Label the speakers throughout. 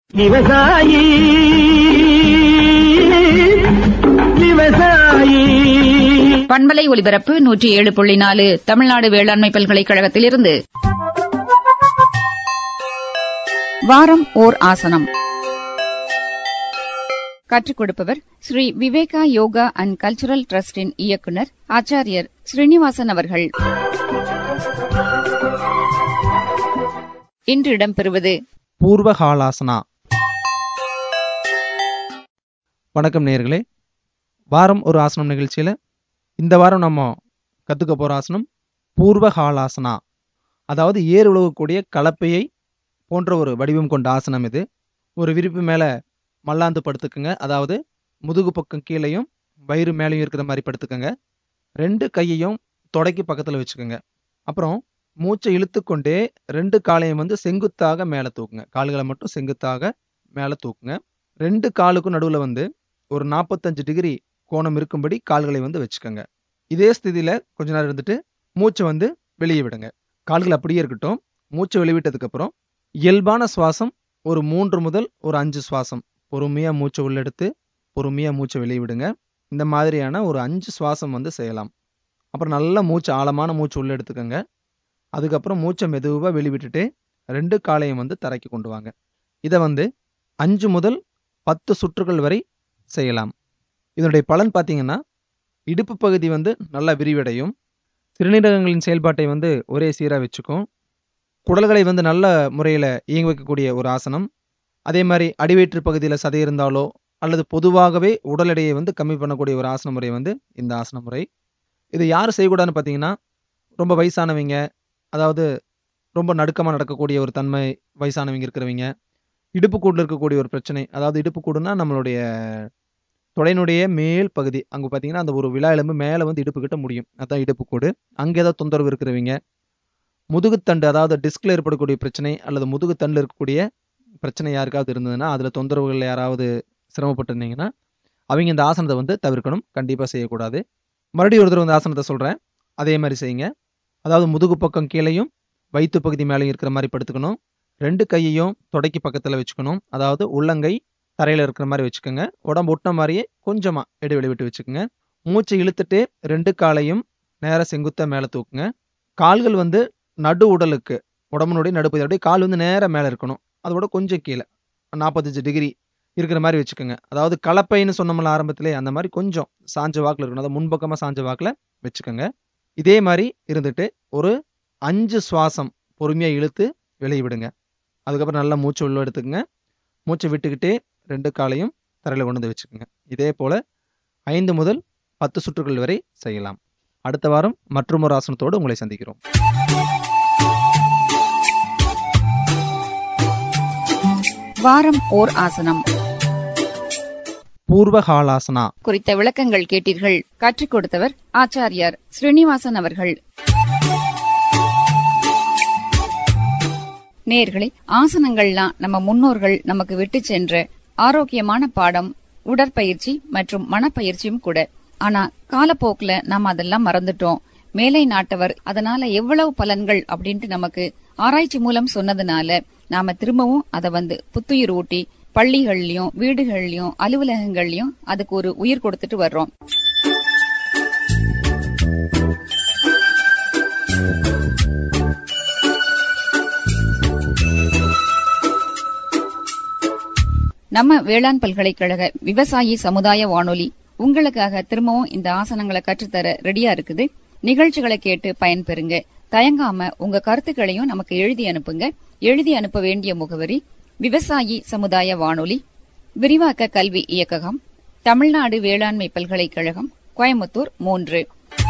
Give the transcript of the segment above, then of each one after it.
Speaker 1: விவசாயி விவசாயி
Speaker 2: பண்பலை ஒலிபரப்பு நூற்றி ஏழு புள்ளி நாலு தமிழ்நாடு வேளாண்மை பல்கலைக்கழகத்திலிருந்து வாரம் ஓர் ஆசனம் கற்றுக் கொடுப்பவர் ஸ்ரீ விவேகா யோகா அண்ட் கல்ச்சுரல் டிரஸ்டின் இயக்குனர் ஆச்சாரியர் ஸ்ரீனிவாசன் அவர்கள் இன்று இடம்பெறுவது
Speaker 3: பூர்வகாலாசனா வணக்கம் நேயர்களே வாரம் ஒரு ஆசனம் நிகழ்ச்சியில் இந்த வாரம் நம்ம கற்றுக்க போகிற ஆசனம் பூர்வகாலாசனா அதாவது ஏர் உழவக்கூடிய கலப்பையை போன்ற ஒரு வடிவம் கொண்ட ஆசனம் இது ஒரு விரிப்பு மேலே மல்லாந்து படுத்துக்குங்க அதாவது முதுகு பக்கம் கீழேயும் வயிறு மேலேயும் இருக்கிற மாதிரி படுத்துக்கங்க ரெண்டு கையையும் தொடைக்கு பக்கத்தில் வச்சுக்கோங்க அப்புறம் மூச்சை இழுத்துக்கொண்டே ரெண்டு காலையும் வந்து செங்குத்தாக மேலே தூக்குங்க கால்களை மட்டும் செங்குத்தாக மேலே தூக்குங்க ரெண்டு காலுக்கும் நடுவில் வந்து ஒரு நாற்பத்தஞ்சு டிகிரி கோணம் இருக்கும்படி கால்களை வந்து வச்சுக்கோங்க இதே ஸ்திதியில் கொஞ்ச நேரம் இருந்துட்டு மூச்சை வந்து வெளியே விடுங்க கால்கள் அப்படியே இருக்கட்டும் மூச்சை வெளிவிட்டதுக்கப்புறம் இயல்பான சுவாசம் ஒரு மூன்று முதல் ஒரு அஞ்சு சுவாசம் பொறுமையாக மூச்சை உள்ளெடுத்து பொறுமையாக மூச்சை வெளியே விடுங்க இந்த மாதிரியான ஒரு அஞ்சு சுவாசம் வந்து செய்யலாம் அப்புறம் நல்ல மூச்சு ஆழமான மூச்சு உள்ள எடுத்துக்கோங்க அதுக்கப்புறம் மூச்சை மெதுவாக வெளிவிட்டுட்டு ரெண்டு காலையும் வந்து தரைக்கு கொண்டு வாங்க இதை வந்து அஞ்சு முதல் பத்து சுற்றுகள் வரை செய்யலாம் இதனுடைய பலன் பார்த்தீங்கன்னா இடுப்பு பகுதி வந்து நல்லா விரிவடையும் சிறுநீரகங்களின் செயல்பாட்டை வந்து ஒரே சீராக வச்சுக்கும் குடல்களை வந்து நல்ல முறையில் இயங்க வைக்கக்கூடிய ஒரு ஆசனம் அதே மாதிரி அடிவயிற்று பகுதியில் சதை இருந்தாலோ அல்லது பொதுவாகவே உடல் எடையை வந்து கம்மி பண்ணக்கூடிய ஒரு ஆசன முறை வந்து இந்த ஆசன முறை இது யார் செய்யக்கூடாதுன்னு பார்த்தீங்கன்னா ரொம்ப வயசானவங்க அதாவது ரொம்ப நடுக்கமாக நடக்கக்கூடிய ஒரு தன்மை வயசானவங்க இருக்கிறவங்க இடுப்பு கூடில் இருக்கக்கூடிய ஒரு பிரச்சனை அதாவது இடுப்பு கூடுனா நம்மளுடைய தொடையினுடைய மேல் பகுதி அங்கே பார்த்தீங்கன்னா அந்த ஒரு விழா எலும்பு மேலே வந்து இடுப்பு கிட்ட முடியும் அதான் இடுப்பு கூடு அங்கே ஏதாவது தொந்தரவு இருக்கிறவங்க முதுகுத்தண்டு அதாவது டிஸ்கில் ஏற்படக்கூடிய பிரச்சனை அல்லது முதுகுத்தண்டில் இருக்கக்கூடிய பிரச்சனை யாருக்காவது இருந்ததுன்னா அதில் தொந்தரவுகள் யாராவது சிரமப்பட்டிருந்தீங்கன்னா அவங்க இந்த ஆசனத்தை வந்து தவிர்க்கணும் கண்டிப்பாக செய்யக்கூடாது மறுபடியும் ஒரு தடவை இந்த ஆசனத்தை சொல்கிறேன் அதே மாதிரி செய்யுங்க அதாவது முதுகு பக்கம் கீழேயும் வயிற்று பகுதி மேலேயும் இருக்கிற மாதிரி படுத்துக்கணும் ரெண்டு கையையும் தொடைக்கு பக்கத்தில் வச்சுக்கணும் அதாவது உள்ளங்கை தரையில் இருக்கிற மாதிரி வச்சுக்கோங்க உடம்பு ஒட்டின மாதிரியே கொஞ்சமாக இடைவெளி விட்டு வச்சுக்கோங்க மூச்சை இழுத்துட்டு ரெண்டு காலையும் நேராக செங்குத்த மேலே தூக்குங்க கால்கள் வந்து நடு உடலுக்கு உடம்புனுடைய நடுப்பகுதி அப்படியே கால் வந்து நேராக மேலே இருக்கணும் அதோட கொஞ்சம் கீழே நாற்பத்தஞ்சு டிகிரி இருக்கிற மாதிரி வச்சுக்கோங்க அதாவது கலப்பைன்னு சொன்னோம்ல ஆரம்பத்திலே அந்த மாதிரி கொஞ்சம் சாஞ்ச வாக்கில் இருக்கணும் அதாவது முன்பக்கமாக சாஞ்ச வாக்கில் வச்சுக்கோங்க இதே மாதிரி இருந்துட்டு ஒரு அஞ்சு சுவாசம் பொறுமையாக இழுத்து வெளியே விடுங்க அதுக்கப்புறம் நல்லா மூச்சு உள்ள எடுத்துக்கங்க மூச்சை விட்டுக்கிட்டே ரெண்டு காலையும் தரையில் கொண்டு வந்து வச்சுக்கோங்க இதே போல் ஐந்து முதல் பத்து சுற்றுகள் வரை செய்யலாம் அடுத்த வாரம் மற்றும் ஒரு ஆசனத்தோடு உங்களை சந்திக்கிறோம்
Speaker 2: வாரம் ஓர் ஆசனம்
Speaker 3: பூர்வகாலாசனா
Speaker 2: குறித்த விளக்கங்கள் கேட்டீர்கள் கற்றுக் கொடுத்தவர் ஆச்சாரியார் ஸ்ரீனிவாசன் அவர்கள் நேர்களே ஆசனங்கள்லாம் நம்ம முன்னோர்கள் நமக்கு விட்டு சென்ற ஆரோக்கியமான பாடம் உடற்பயிற்சி மற்றும் மனப்பயிற்சியும் கூட ஆனா காலப்போக்குல நாம அதெல்லாம் மறந்துட்டோம் மேலை நாட்டவர் அதனால எவ்வளவு பலன்கள் அப்படின்ட்டு நமக்கு ஆராய்ச்சி மூலம் சொன்னதுனால நாம திரும்பவும் அதை வந்து புத்துயிர் ஊட்டி பள்ளிகள்லயும் வீடுகள்லயும் அலுவலகங்கள்லயும் அதுக்கு ஒரு உயிர் கொடுத்துட்டு வர்றோம் நம்ம வேளாண் பல்கலைக்கழக விவசாயி சமுதாய வானொலி உங்களுக்காக திரும்பவும் இந்த ஆசனங்களை கற்றுத்தர ரெடியா இருக்குது நிகழ்ச்சிகளை கேட்டு பயன்பெறுங்க தயங்காம உங்க கருத்துக்களையும் நமக்கு எழுதி அனுப்புங்க எழுதி அனுப்ப வேண்டிய முகவரி விவசாயி சமுதாய வானொலி விரிவாக்க கல்வி இயக்ககம் தமிழ்நாடு வேளாண்மை பல்கலைக்கழகம் கோயம்புத்தூர் மூன்று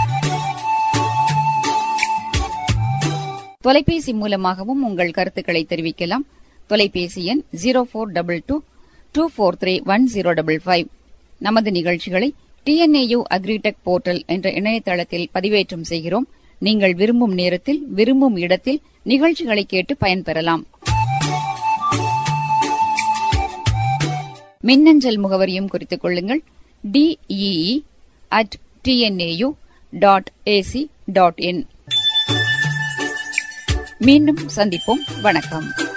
Speaker 2: தொலைபேசி மூலமாகவும் உங்கள் கருத்துக்களை தெரிவிக்கலாம் தொலைபேசி எண் zero four double two two four three one zero double five நமது நிகழ்ச்சிகளை டிஎன்ஏயு அக்ரிடெக் போர்ட்டல் என்ற இணையதளத்தில் பதிவேற்றம் செய்கிறோம் நீங்கள் விரும்பும் நேரத்தில் விரும்பும் இடத்தில் நிகழ்ச்சிகளை கேட்டு பயன்பெறலாம் மின்னஞ்சல் முகவரியும் குறித்துக் கொள்ளுங்கள் DEE at TNAU dot AC dot in மீண்டும் சந்திப்போம் வணக்கம்